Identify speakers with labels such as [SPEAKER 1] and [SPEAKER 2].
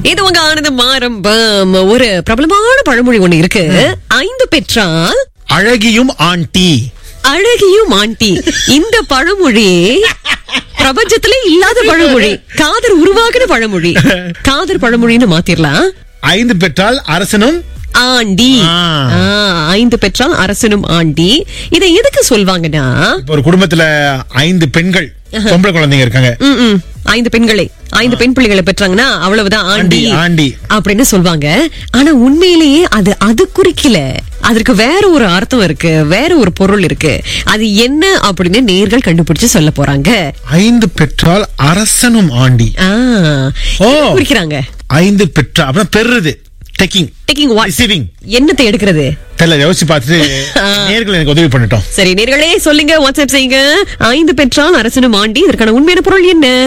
[SPEAKER 1] இது உங்க ஆனந்தம் ஆரம்பம் ஒரு பிரபலமான பழமொழி ஒண்ணு இருக்கு ஐந்து பெற்றால்
[SPEAKER 2] அழகியும் ஆண்டி
[SPEAKER 1] அழகியும் ஆண்டி இந்த பழமொழி பிரபஞ்சத்திலே இல்லாத பழமொழி காதர் உருவாக்குன பழமொழி காதர் பழமொழின்னு மாத்திரலாம்
[SPEAKER 2] ஐந்து பெற்றால் அரசனும்
[SPEAKER 1] ஆண்டி
[SPEAKER 2] ஆ.
[SPEAKER 1] ஆ, ஐந்து பெற்றால் அரசனும் ஆண்டி இதை எதுக்கு சொல்வாங்கன்னா
[SPEAKER 2] இப்ப ஒரு குடும்பத்துல ஐந்து பெண்கள் பொம்பளை குழந்தைங்க இருக்காங்க
[SPEAKER 1] ம், ம். ஐந்து பெண்களை ஐந்து பெண் பிள்ளைகளை பெற்றாங்கன்னா அவ்வளவுதான் ஆண்டி
[SPEAKER 2] ஆண்டி, ஆண்டி.
[SPEAKER 1] அப்படின்னு சொல்வாங்க ஆனா உண்மையிலேயே அது அது குறிக்கல அதற்கு வேற ஒரு அர்த்தம் இருக்கு வேற ஒரு பொருள் இருக்கு அது என்ன அப்படின்னு நேர்கள் கண்டுபிடிச்சு சொல்ல போறாங்க
[SPEAKER 2] ஐந்து பெற்றால் அரசனும் ஆண்டி
[SPEAKER 1] ஆ,
[SPEAKER 2] ஓ.
[SPEAKER 1] என்ன குறிக்கிறாங்க
[SPEAKER 2] ஐந்து பெற்றா அப்புறம் பெறுறது டெக்கிங்
[SPEAKER 1] டேக்கிங் வாட்
[SPEAKER 2] ரிசீவிங்
[SPEAKER 1] என்னத்தை எடுக்கிறது
[SPEAKER 2] தெரியல யோசிச்சு பார்த்துட்டு நேர்கள் எனக்கு உதவி பண்ணிட்டோம்
[SPEAKER 1] சரி நேர்களே சொல்லுங்க வாட்ஸ்அப் செய்யுங்க ஐந்து பெற்றால் அரசனும் ஆண்டி இதற்கான உண்மையான பொருள் என்ன